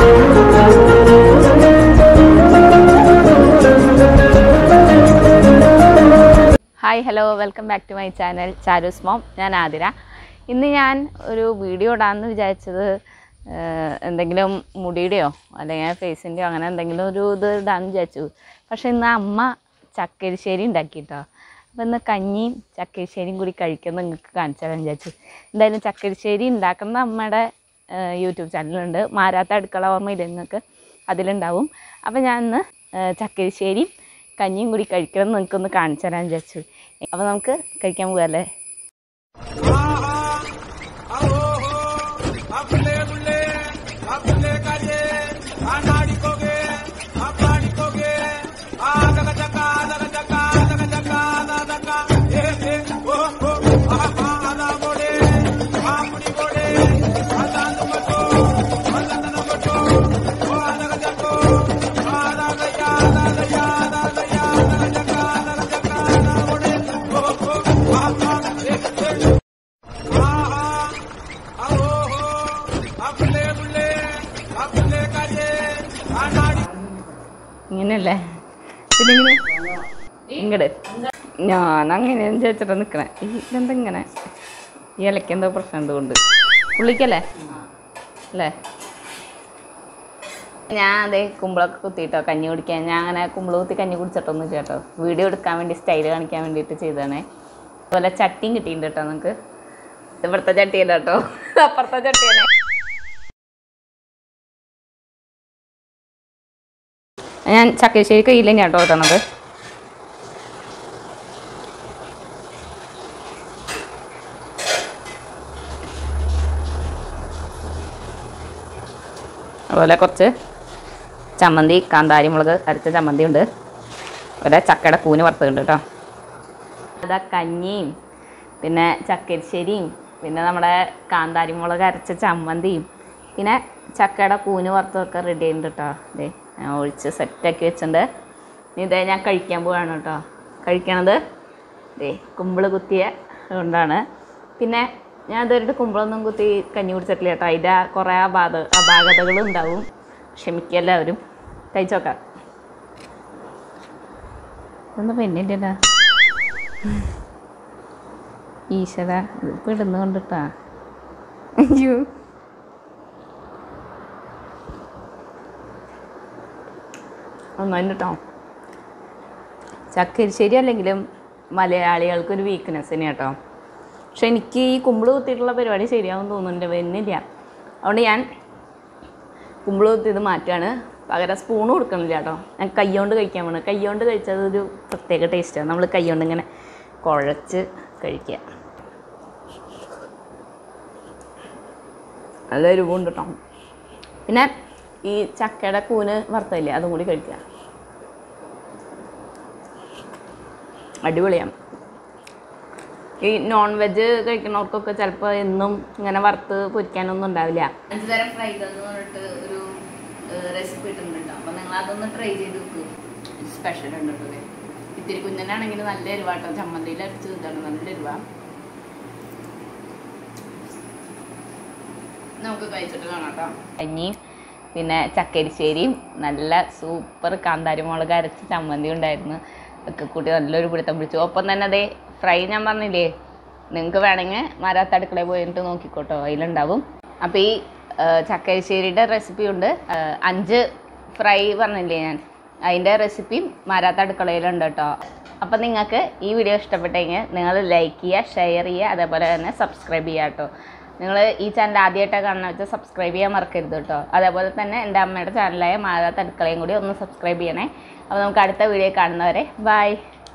Hi hello welcome back to my channel Charu's mom ഞാൻ ആതിര ഇന്ന് ഞാൻ ഒരു വീഡിയോ ഇടാമെന്ന് വിചാരിച്ചത് ഏഹ്, എന്തെങ്കിലും മുടിയുടെയോ അല്ലെങ്കിൽ ഫേസിൻ്റെയോ അങ്ങനെ എന്തെങ്കിലും ഒരു ഇത് ഇടാമെന്ന് വിചാരിച്ചു പക്ഷേ ഇന്ന് അമ്മ ചക്കരിശ്ശേരി ഉണ്ടാക്കി കേട്ടോ അപ്പോൾ ഇന്ന് കഞ്ഞിയും ചക്കരിശ്ശേരിയും കൂടി കഴിക്കുന്നത് നിങ്ങൾക്ക് കാണിച്ചു തരാൻ വിചാരിച്ചു എന്തായാലും ചക്കരിശ്ശേരി ഉണ്ടാക്കുന്ന അമ്മയുടെ ഏഹ്, യൂട്യൂബ് ചാനലുണ്ട് മാരാത്ത അടുക്കള ഓർമ്മയില്ല നിങ്ങൾക്ക് അതിലുണ്ടാവും അപ്പോൾ ഞാൻ ഇന്ന് ഏഹ്, ചക്കരിശ്ശേരിയും കഞ്ഞിയും കൂടി കഴിക്കണം എന്ന് നിങ്ങൾക്കൊന്ന് കാണിച്ചു തരാൻ വിചാരിച്ചു അപ്പോൾ നമുക്ക് കഴിക്കാൻ പോകാമല്ലേ अपने बुले अपने काजे आनाडिकोगे अपाडिकोगे आदग जका आदग जका आदग जका आदगा ए ए ओ ओ आहा आदा बोले आमुड़ी बोले आदान मतो आदान मतो ओ आदग जको आदा गया आदा गया आदा गया आदग जका आदग जका आदा बोले ओ ओ आहा ए ए आहा ഓഹോ അപ്പലേ പുള്ളേ അപ്പലേ കാജേ ആനാടി ഇങ്ങനെയല്ലേ ഇതിങ്ങനെ ഇങ്ങട് ഞാൻ അങ്ങനെ ചോദിച്ചിട്ട് നിൽക്കണേ ഈ ഇതെന്താ ഇങ്ങനെ ഈ ഇലയ്ക്ക് എന്തോ പ്രശ്നം എന്തുകൊണ്ട് പുള്ളിക്കല്ലേ അല്ലേ ഞാൻ അതെ കുമ്പളൊക്കെ കുത്തിയിട്ടോ കഞ്ഞി കുടിക്കാൻ ഞാൻ അങ്ങനെ കുമ്പള കുത്തി കഞ്ഞി കുടിച്ചിട്ടൊന്നും കേട്ടോ വീഡിയോ എടുക്കാൻ വേണ്ടി സ്റ്റൈൽ കാണിക്കാൻ വേണ്ടിയിട്ട് ചെയ്തതാണേ അതുപോലെ ചട്ടിയും കിട്ടിയിട്ടുണ്ട് കേട്ടോ നമുക്ക് ഇവിടുത്തെ ചട്ടിയല്ല കേട്ടോ അപ്പുറത്തെ ചട്ടിയാണ് ഞാൻ ചക്കശ്ശേരി കയ്യിൽ തന്നെയാണ് കേട്ടോ ഓട്ടണത് അതുപോലെ കുറച്ച് ചമ്മന്തി കാന്താരി മുളക് അരച്ച ചമ്മന്തി ഉണ്ട് അതുപോലെ ചക്കയുടെ കൂന് വറുത്തുണ്ട് കേട്ടോ അതാ കഞ്ഞിയും പിന്നെ ചക്കരിശ്ശേരിയും പിന്നെ നമ്മുടെ കാന്താരി മുളക് അരച്ച ചമ്മന്തിയും പിന്നെ ചക്കയുടെ കൂന് വറുത്തതൊക്കെ റെഡി ആയിട്ടുണ്ട് കേട്ടോ ഇതേ ഞാൻ ഒഴിച്ച് സെറ്റാക്കി വെച്ചിട്ടുണ്ട് ഇനി ഇതേ ഞാൻ കഴിക്കാൻ പോവാണ് കേട്ടോ കഴിക്കണത് ദേ കുമ്പിള് കുത്തിയ കൊണ്ടാണ് പിന്നെ ഞാൻ ഇതുവരെ കുമ്പിളൊന്നും കുത്തി കഞ്ഞി കുടിച്ചിട്ടില്ല കേട്ടോ അതിൻ്റെ കുറേ അപാത അപാകതകൾ ഉണ്ടാവും ക്ഷമിക്കുക എല്ലാവരും കഴിച്ചോക്കാം ഇതൊന്നും പെണ്ണിൻ്റെ ഈശ്വര ഇതിപ്പോൾ ഇടുന്ന കൊണ്ടിട്ടാ അയ്യോ ഒന്നും കേട്ടോ ചക്കരിശ്ശേരി അല്ലെങ്കിലും മലയാളികൾക്കൊരു വീക്ക്നെസ് തന്നെ കേട്ടോ പക്ഷെ എനിക്ക് ഈ കുമ്പിള് കുത്തിയിട്ടുള്ള പരിപാടി ശരിയാവും തോന്നുന്നുണ്ട് വരുന്നില്ല അതുകൊണ്ട് ഞാൻ കുമ്പിള് കുത്തിയത് മാറ്റുകയാണ് പകരം സ്പൂൺ കൊടുക്കണില്ല കേട്ടോ ഞാൻ കൈകൊണ്ട് കഴിക്കാൻ പോണത് കൈകൊണ്ട് കഴിച്ചത് ഒരു പ്രത്യേക ടേസ്റ്റാണ് നമ്മൾ കൈകൊണ്ട് ഇങ്ങനെ കുഴച്ച് കഴിക്കുക നല്ല രൂപമുണ്ട് കേട്ടോ പിന്നെ ഈ ചക്കയുടെ കൂന് വറുത്തല്ലേ അതും കൂടി കഴിക്കുക അടിപൊളിയാണ് ഈ നോൺ വെജ് കഴിക്കുന്നവർക്കൊക്കെ ചിലപ്പോൾ എന്നും ഇങ്ങനെ വറുത്ത് പൊരിക്കാനൊന്നും ഉണ്ടാവില്ല അഞ്ച് തരം ഫ്രൈഡ് എന്ന് പറഞ്ഞിട്ട് ഒരു റെസിപ്പി ഇട്ടിട്ടുണ്ട് അപ്പോൾ നിങ്ങൾ അതൊന്ന് ട്രൈ ചെയ്ത് നോക്കുക സ്പെഷ്യൽ ഉണ്ട് കേട്ടോ ഇത്. ഇത്തിരി കുഞ്ഞനാണെങ്കിൽ നല്ല എരിവാട്ടോ ചമ്മന്തിയിൽ അടിച്ച് ഇതാണ് നല്ല എരിവാ നമുക്ക് കഴിച്ചിട്ട് കാണാം കേട്ടോ കഞ്ഞിയും പിന്നെ ചക്കരിശ്ശേരിയും നല്ല സൂപ്പർ കാന്താരി മുളക് അരച്ച ചമ്മന്തി ഉണ്ടായിരുന്നു ഒക്കെ കൂട്ടി നല്ലൊരു പിടുത്തം പിടിച്ചു ഒപ്പം തന്നെ അതേ ഫ്രൈ ഞാൻ പറഞ്ഞില്ലേ നിങ്ങൾക്ക് വേണമെങ്കിൽ മരാത്ത അടുക്കളയിൽ പോയിട്ട് നോക്കിക്കോട്ടോ അതിലുണ്ടാവും അപ്പോൾ ഈ ആ, ചക്കരിശ്ശേരിയുടെ റെസിപ്പി ഉണ്ട് ആ, അഞ്ച് ഫ്രൈ പറഞ്ഞില്ലേ ഞാൻ അതിൻ്റെ റെസിപ്പിയും മാരാത്ത അടുക്കളയിലുണ്ട് കേട്ടോ അപ്പം നിങ്ങൾക്ക് ഈ വീഡിയോ ഇഷ്ടപ്പെട്ടെങ്കിൽ നിങ്ങൾ ലൈക്ക് ചെയ്യുക ഷെയർ ചെയ്യുക അതേപോലെ തന്നെ സബ്സ്ക്രൈബ് ചെയ്യുക കേട്ടോ നിങ്ങൾ ഈ ചാനൽ ആദ്യമായിട്ടാണ് കാണുന്ന വെച്ചാൽ സബ്സ്ക്രൈബ് ചെയ്യാൻ മറക്കരുത് കേട്ടോ അതേപോലെ തന്നെ എൻ്റെ അമ്മയുടെ ചാനലായ മാരാത്ത അടുക്കളയും കൂടി ഒന്ന് സബ്സ്ക്രൈബ് ചെയ്യണേ അപ്പോൾ നമുക്ക് അടുത്ത വീഡിയോ കാണുന്നവരെ ബൈ